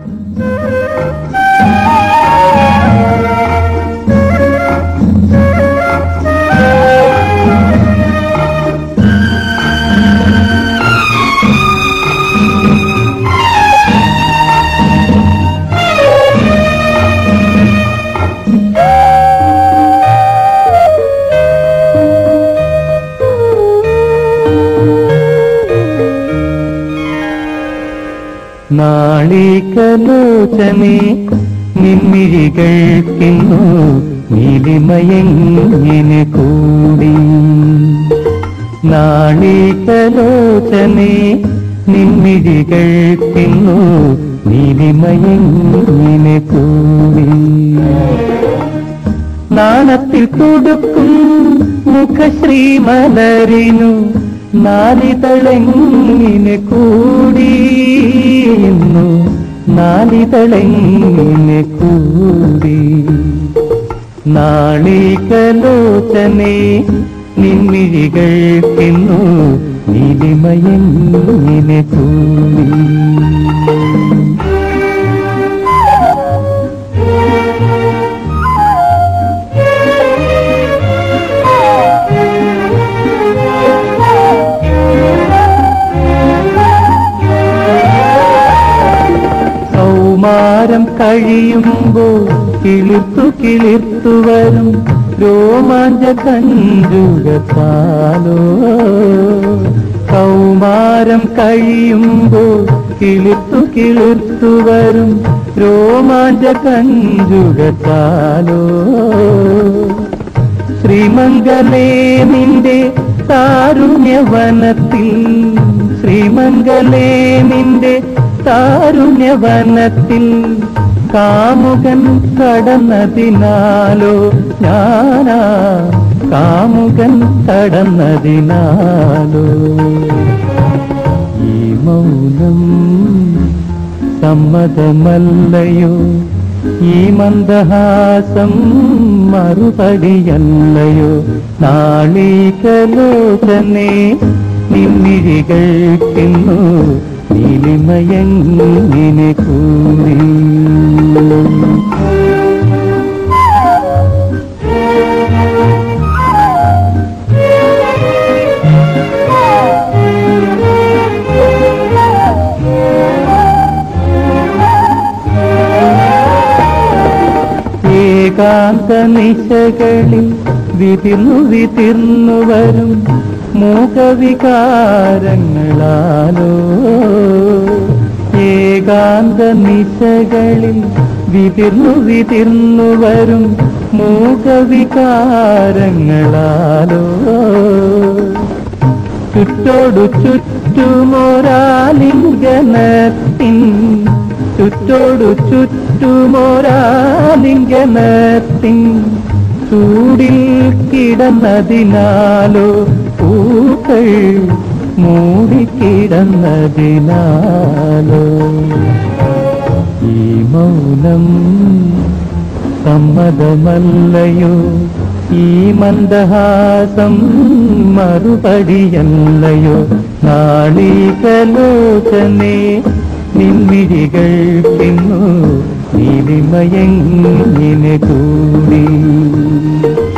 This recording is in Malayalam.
നാളികലോചനെ നിൻമിഴികൾക്കിന്നു നീലിമയങ്ങിന് കൂടി നാളികലോചനെ നിൻമിഴികൾക്കിന്നു നീലിമയങ്ങിന് കൂടി നാണത്തിൽ കൊടുക്കും മുഖശ്രീമലരിനു നാലിതളെങ്ങിനെ കൂടിയുന്നു നാലിതളെങ്ങിനെ കൂടി നാളികലോചനെ നിൻമിഴികൾക്കിന്നു നീലിമയങ്ങിനെ കൂടി കൗമാരം കഴിയുമ്പോൾ കിളിർത്തു കിളിർത്തു വരും രോമാഞ്ച കഞ്ചുകത്താലോ കൗമാരം കഴിയുമ്പോൾ കിളിർത്തു കിളിർത്തു വരും രോമാഞ്ച കഞ്ചുകത്താലോ ശ്രീമംഗലേ നിന്റെ താരുണ്യവനത്തിൽ ശ്രീമംഗലേ നിന്റെ താരുണ്യവനത്തിൽ കാമുകൻ കടന്നതിനാലോ ഞാനാ കാമുകൻ കടന്നതിനാലോ ഈ മൗനം സമ്മതമല്ലയോ ഈ മന്ദഹാസം മറുപടിയല്ലയോ നാളികലോചനെ നിന്നിഴികൾക്കിന്നു നീലിമയങ്ങിനെ കൂടി ഏകാന്ത നിശകളിൽ വിതിർന്നു വിതിർന്നു വരും മൂകവികാരങ്ങളാലോ ഏകാന്ത നിശകളിൽ വിതിർന്നു വിതിർന്നു വരും മൂകവികാരങ്ങളാലോ ചുറ്റോടു ചുറ്റുമൊരാലിംഗനത്തിൻ ചുറ്റോടു ചുറ്റുമൊരാലിംഗനത്തിൻ ചൂടിൽ കിടന്നതിനാലോ പൂക്കൾ മൂടിക്കിടന്നതിനാലോ ഈ മൗനം സമ്മതമല്ലയോ ഈ മന്ദഹാസം മറുപടിയല്ലയോ നാളികലോചനെ നിൻമിഴികൾക്കിന്നു നീലിമയങ്ങിനെ കൂടി